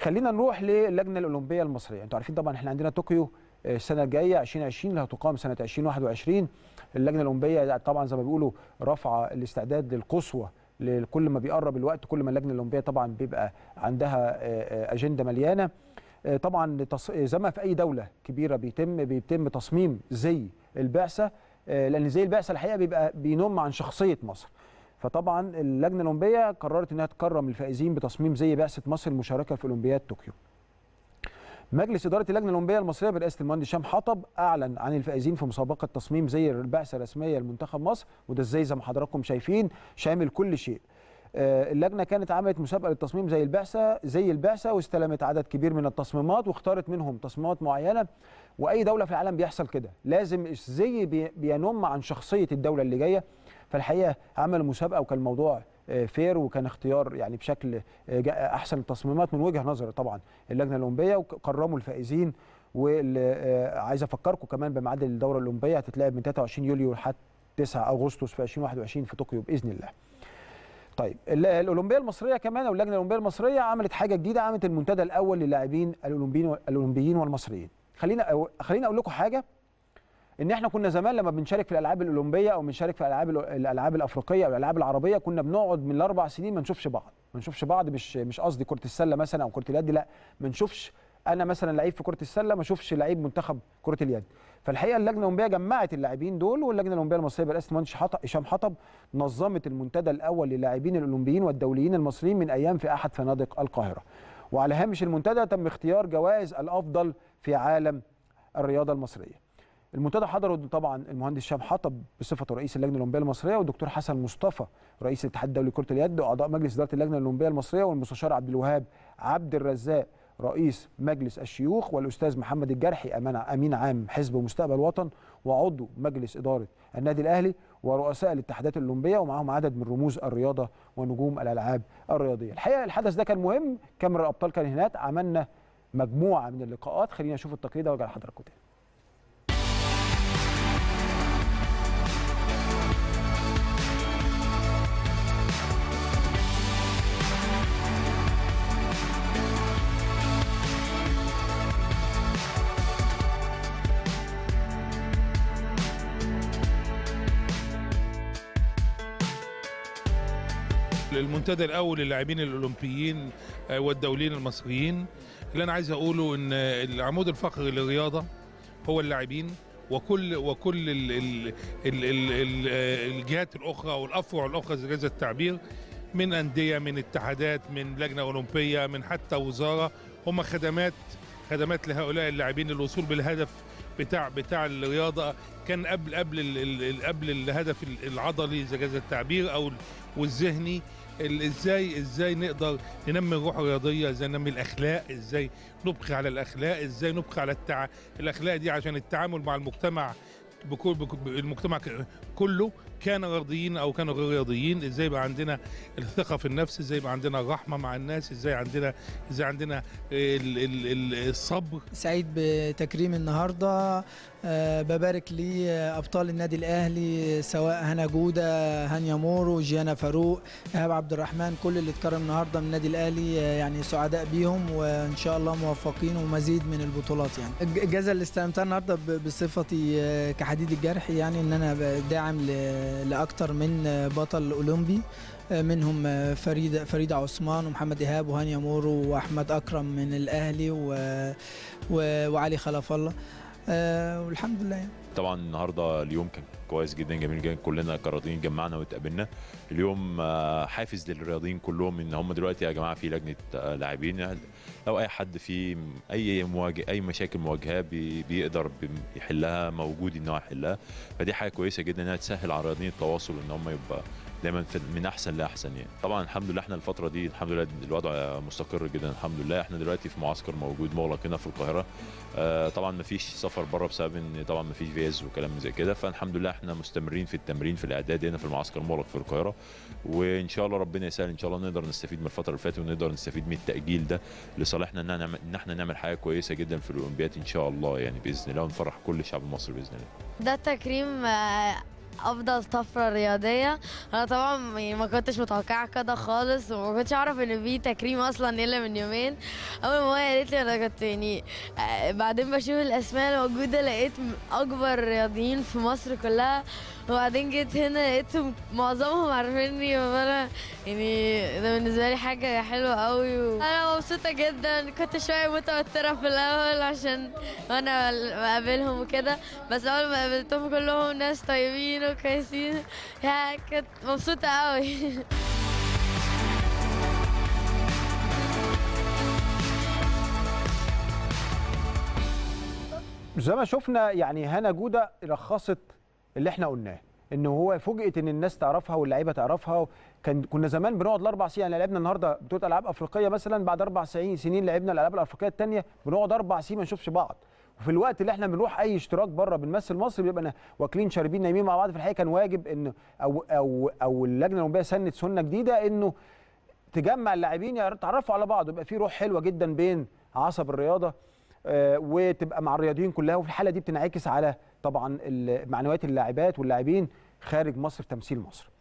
خلينا نروح للجنه الاولمبيه المصريه انتوا عارفين طبعا احنا عندنا طوكيو السنه الجايه 2020 اللي هتقام سنه 2021 اللجنه الاولمبيه طبعا زي ما بيقولوا رافعه الاستعداد للقصوى كل ما بيقرب الوقت كل ما اللجنه الاولمبيه طبعا بيبقى عندها اجنده مليانه طبعا زي ما في اي دوله كبيره بيتم بيتم تصميم زي البعثه لان زي البعثه الحقيقه بيبقى بينم عن شخصيه مصر فطبعا اللجنه الاولمبيه قررت انها تكرم الفائزين بتصميم زي بعثه مصر المشاركه في اولمبياد طوكيو مجلس اداره اللجنه الاولمبيه المصريه برئاسه المهندس هشام حطب اعلن عن الفائزين في مسابقه تصميم زي البعثه الرسميه لمنتخب مصر وده ازاي زي ما حضراتكم شايفين شامل كل شيء اللجنه كانت عملت مسابقه للتصميم زي البعثه زي البعثه واستلمت عدد كبير من التصميمات واختارت منهم تصميمات معينه واي دوله في العالم بيحصل كده لازم الزي بينم عن شخصيه الدوله اللي جايه فالحقيقه عملوا مسابقه وكان الموضوع فير وكان اختيار يعني بشكل احسن التصميمات من وجهه نظر طبعا اللجنه الاولمبيه وكرموا الفائزين وعايز افكركم كمان بميعاد الدوره الاولمبيه هتتلعب من 23 يوليو لحد 9 اغسطس في 2021 في طوكيو باذن الله. طيب الاولمبيه المصريه كمان او اللجنه الاولمبيه المصريه عملت حاجه جديده عملت المنتدى الاول للاعبين الاولمبيين الاولمبيين والمصريين. خلينا خلينا اقول لكم حاجه ان احنا كنا زمان لما بنشارك في الالعاب الاولمبيه او بنشارك في الالعاب الالعاب الافريقيه او الالعاب العربيه كنا بنقعد من الاربع سنين ما نشوفش بعض ما نشوفش بعض مش مش قصدي كره السله مثلا او كره اليد لا ما نشوفش انا مثلا لعيب في كره السله ما اشوفش لعيب منتخب كره اليد فالحقيقه اللجنه الاولمبيه جمعت اللاعبين دول واللجنه الاولمبيه المصريه برئاسه المهندس هشام حطب نظمت المنتدى الاول للاعبين الاولمبيين والدوليين المصريين من ايام في احد فنادق القاهره وعلى هامش المنتدى تم اختيار جوائز الافضل في عالم الرياضه المصريه المنتدى حضروا طبعا المهندس هشام حطب بصفته رئيس اللجنه الاولمبيه المصريه والدكتور حسن مصطفى رئيس الاتحاد الدولي لكره اليد واعضاء مجلس اداره اللجنه الاولمبيه المصريه والمستشار عبد الوهاب عبد الرزاق رئيس مجلس الشيوخ والاستاذ محمد الجرحي امين عام حزب مستقبل وطن وعضو مجلس اداره النادي الاهلي ورؤساء الاتحادات الاولمبيه ومعهم عدد من رموز الرياضه ونجوم الالعاب الرياضيه. الحقيقه الحدث ده كان مهم كاميرا الابطال كان هناك عملنا مجموعه من اللقاءات خلينا نشوف التقرير ده وارجع لحضراتكم تاني. المنتدى الاول للاعبين الاولمبيين والدوليين المصريين اللي انا عايز اقوله ان العمود الفقري للرياضه هو اللاعبين وكل وكل ال ال ال ال ال الجهات الاخرى او الافرع الاخرى زي جهاز التعبير من انديه من اتحادات من لجنه اولمبيه من حتى وزاره هم خدمات خدمات لهؤلاء اللاعبين للوصول بالهدف بتاع بتاع الرياضه كان قبل قبل ال قبل الهدف العضلي زي جهاز التعبير او والذهني ازاي ازاي نقدر ننمي الروح الرياضيه ازاي ننمي الاخلاق ازاي نبقي على الاخلاق ازاي نبقي على التع... الاخلاق دي عشان التعامل مع المجتمع بكل بك... المجتمع كله كان رياضيين او كانوا غير رياضيين ازاي يبقى عندنا الثقه في النفس ازاي يبقى عندنا الرحمه مع الناس ازاي عندنا ازاي عندنا ال... ال... ال... الصبر سعيد بتكريم النهارده أه ببارك لابطال النادي الاهلي سواء هنا جوده هانيا مورو جيانا فاروق ايهاب عبد الرحمن كل اللي اتكرم النهارده من النادي الاهلي يعني سعداء بيهم وان شاء الله موفقين ومزيد من البطولات يعني الجائزه اللي استلمتها النهارده بصفتي كحديد الجرح يعني ان انا داعم لاكثر من بطل اولمبي منهم فريد فريدة عثمان ومحمد إيهاب وهانيا مورو وأحمد أكرم من الأهلي و... و... وعلي خلف الله أه والحمد لله يعني. طبعا النهارده اليوم كان كويس جدا جميل جدا كلنا كرياضيين جمعنا واتقابلنا اليوم حافز للرياضيين كلهم ان هم دلوقتي يا جماعه في لجنه لاعبين لو اي حد في اي مواجه اي مشاكل مواجهه بي بيقدر يحلها موجود ان هو يحلها فدي حاجه كويسه جدا انها تسهل على الرياضيين التواصل ان هم يبقى دايما من احسن لاحسن يعني طبعا الحمد لله احنا الفتره دي الحمد لله الوضع مستقر جدا الحمد لله احنا دلوقتي في معسكر موجود مغلق هنا في القاهره آه طبعا ما فيش سفر بره بسبب ان طبعا ما فيش فيز وكلام زي كده فالحمد لله احنا مستمرين في التمرين في الاعداد هنا في المعسكر المغلق في القاهره وان شاء الله ربنا يسهل ان شاء الله نقدر نستفيد من الفتره اللي فاتت ونقدر نستفيد من التاجيل ده لصالحنا ان نعمل ان احنا نعمل حاجه كويسه جدا في الاولمبياد ان شاء الله يعني باذن الله ونفرح كل الشعب المصري باذن الله ده تكريم افضل طفره رياضيه انا طبعا يعني ما كنتش متوقعه كده خالص وما كنتش اعرف ان في تكريم اصلا الا من يومين اول ما هي قالت لي انا كنت يعني آه، بعدين بشوف الاسماء الموجوده لقيت م- اكبر رياضيين في مصر كلها وبعدين جيت هنا لقيتهم معظمهم عارفيني وانا يعني ده بالنسبه لي حاجه حلوه قوي وانا مبسوطه جدا كنت شويه متوتره في الاول عشان وانا بقابلهم وكده بس اول ما قابلتهم كلهم ناس طيبين وكويسين يعني كنت مبسوطه قوي زي ما شفنا يعني هنا جوده لخصت اللي احنا قلناه ان هو فوجئت ان الناس تعرفها واللعيبه تعرفها كان كنا زمان بنقعد الاربع سنين يعني لعبنا النهارده بطوله العاب افريقيه مثلا بعد اربع سنين سنين لعبنا الالعاب الافريقيه الثانيه بنقعد اربع سنين ما نشوفش بعض وفي الوقت اللي احنا بنروح اي اشتراك بره بنمثل مصر بيبقى نا- واكلين شاربين نايمين مع بعض في الحقيقه كان واجب ان او او او اللجنه الاولمبيه سنت سنه جديده انه تجمع اللاعبين يتعرفوا على بعض ويبقى في روح حلوه جدا بين عصب الرياضه آه، وتبقى مع الرياضيين كلها وفي الحاله دي بتنعكس على طبعا ال- معنويات اللاعبات واللاعبين خارج مصر في تمثيل مصر